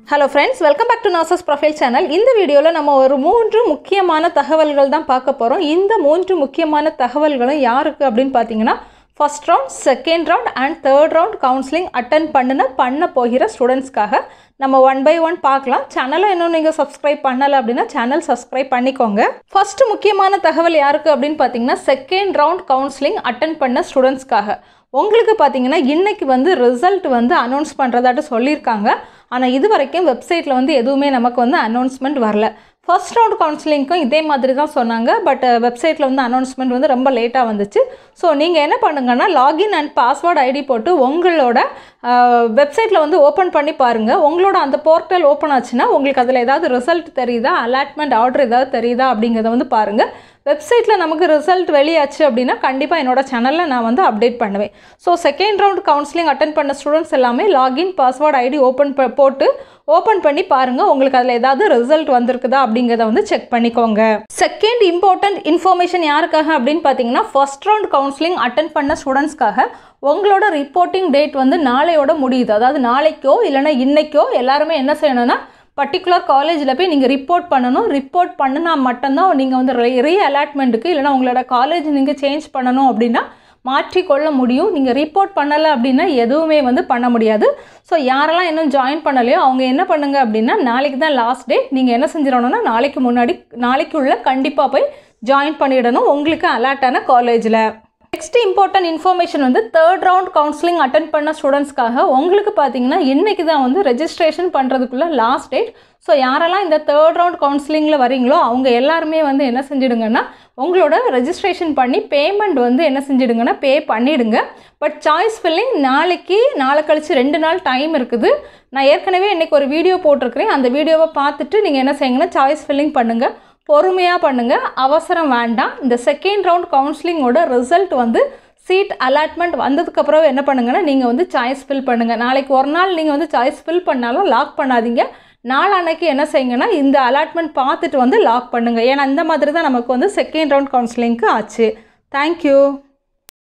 hello friends welcome back to nurses profile channel இந்த வீடியோவில் நம்ம ஒரு மூன்று முக்கியமான தகவல்கள் தான் பார்க்க போகிறோம் இந்த மூன்று முக்கியமான தகவல்களும் யாருக்கு அப்படின்னு பார்த்தீங்கன்னா first round second round and third round counselling attend பண்ணுன பண்ண போகிற ஸ்டூடெண்ட்ஸ்க்காக நம்ம ஒன் பை ஒன் பார்க்கலாம் சேனலை இன்னும் நீங்கள் சப்ஸ்கிரைப் பண்ணலை அப்படின்னா சேனல் சப்ஸ்கிரைப் பண்ணிக்கோங்க ஃபர்ஸ்ட் முக்கியமான தகவல் யாருக்கு அப்படின்னு பார்த்தீங்கன்னா செகண்ட் ரவுண்ட் கவுன்சிலிங் அட்டன் பண்ண ஸ்டூடெண்ட்ஸ்க்காக உங்களுக்கு பார்த்தீங்கன்னா இன்னைக்கு வந்து ரிசல்ட் வந்து அனௌன்ஸ் பண்ணுறதாட்டு சொல்லியிருக்காங்க ஆனால் இது வரைக்கும் வெப்சைட்டில் வந்து எதுவுமே நமக்கு வந்து அனௌன்ஸ்மெண்ட் வரல ஃபர்ஸ்ட் ரவுண்ட் கவுன்சிலிங்க்கும் இதே மாதிரி தான் சொன்னாங்க பட் வெப்சைட்டில் வந்து அனௌன்ஸ்மெண்ட் வந்து ரொம்ப லேட்டாக வந்துச்சு ஸோ நீங்கள் என்ன பண்ணுங்கன்னா லாகின் அண்ட் பாஸ்வேர்டு ஐடி போட்டு உங்களோட வெப்சைட்டில் வந்து ஓப்பன் பண்ணி பாருங்கள் உங்களோட அந்த போர்ட்டல் ஓப்பன் ஆச்சுன்னா உங்களுக்கு அதில் ஏதாவது ரிசல்ட் தெரியுதா அலாட்மெண்ட் ஆர்டர் ஏதாவது தெரியுதா அப்படிங்கிறத வந்து பாருங்கள் வெப்சைட்டில் நமக்கு ரிசல்ட் வெளியாச்சு அப்படின்னா கண்டிப்பாக என்னோட சேனலில் நான் வந்து அப்டேட் பண்ணுவேன் so second round counselling attend பண்ண ஸ்டூடெண்ட்ஸ் எல்லாமே லாகின் பாஸ்வேர்டு ஐடி ஓப்பன் போட்டு ஓப்பன் பண்ணி பாருங்கள் உங்களுக்கு அதில் ஏதாவது ரிசல்ட் வந்திருக்குதா அப்படிங்கிறத வந்து செக் பண்ணிக்கோங்க செகண்ட் இம்பார்ட்டன்ட் இன்ஃபர்மேஷன் யாருக்காக அப்படின்னு பார்த்தீங்கன்னா ஃபர்ஸ்ட் ரவுண்ட் கவுன்சிலிங் அட்டன் பண்ண ஸ்டூடெண்ட்ஸ்க்காக உங்களோட ரிப்போர்ட்டிங் டேட் வந்து நாளையோட முடியுது அதாவது நாளைக்கோ இல்லைன்னா இன்னைக்கோ எல்லாருமே என்ன செய்யணும்னா பர்டிகுலர் காலேஜில் போய் நீங்கள் ரிப்போர்ட் பண்ணணும் ரிப்போர்ட் பண்ணினா மட்டும்தான் நீங்கள் வந்து ரீ ரீ அலாட்மெண்ட்டுக்கு இல்லைனா உங்களோட காலேஜ் நீங்கள் சேஞ்ச் பண்ணணும் அப்படின்னா மாற்றிக்கொள்ள முடியும் நீங்கள் ரிப்போர்ட் பண்ணலை அப்படின்னா எதுவுமே வந்து பண்ண முடியாது ஸோ யாரெல்லாம் இன்னும் ஜாயின் பண்ணலையோ அவங்க என்ன பண்ணுங்க அப்படின்னா நாளைக்கு தான் லாஸ்ட் டே நீங்கள் என்ன செஞ்சிடணும்னா நாளைக்கு முன்னாடி நாளைக்குள்ளே கண்டிப்பாக போய் ஜாயின் பண்ணிடணும் உங்களுக்கு அலர்ட்டான காலேஜில் நெக்ஸ்ட் இம்பார்ட்டன்ட் இன்ஃபர்மேஷன் வந்து தேர்ட் ரவுண்ட் கவுன்சிலிங் அட்டன் பண்ண ஸ்டூடெண்ட்ஸ்க்காக உங்களுக்கு பார்த்தீங்கன்னா இன்றைக்கி தான் வந்து ரெஜிஸ்ட்ரேஷன் பண்ணுறதுக்குள்ள லாஸ்ட் டேட் ஸோ யாரெல்லாம் இந்த தேர்ட் ரவுண்ட் கவுன்சிலிங்கில் வரீங்களோ அவங்க எல்லாருமே வந்து என்ன செஞ்சிடுங்கன்னா உங்களோட ரெஜிஸ்ட்ரேஷன் பண்ணி பேமெண்ட் வந்து என்ன செஞ்சிடுங்கன்னா பே பண்ணிவிடுங்க பட் சாய்ஸ் ஃபில்லிங் நாளைக்கு நாளை கழித்து ரெண்டு நாள் டைம் இருக்குது நான் ஏற்கனவே இன்றைக்கி ஒரு வீடியோ போட்டிருக்கிறேன் அந்த வீடியோவை பார்த்துட்டு நீங்கள் என்ன செய்யுங்கன்னா சாய்ஸ் ஃபில்லிங் பண்ணுங்கள் பொறுமையாக பண்ணுங்கள் அவசரம் வேண்டாம் இந்த செகண்ட் ரவுண்ட் கவுன்சிலிங்கோட ரிசல்ட் வந்து சீட் அலாட்மெண்ட் வந்ததுக்கப்புறம் என்ன பண்ணுங்கன்னா நீங்கள் வந்து சாய்ஸ் ஃபில் பண்ணுங்கள் நாளைக்கு ஒரு நாள் நீங்கள் வந்து சாய்ஸ் ஃபில் பண்ணாலும் லாக் பண்ணாதீங்க நாளான்னைக்கு என்ன செய்யுங்கன்னா இந்த அலாட்மெண்ட் பார்த்துட்டு வந்து லாக் பண்ணுங்கள் ஏன்னா இந்த மாதிரி தான் நமக்கு வந்து செகண்ட் ரவுண்ட் கவுன்சிலிங்க்கு ஆச்சு தேங்க்யூ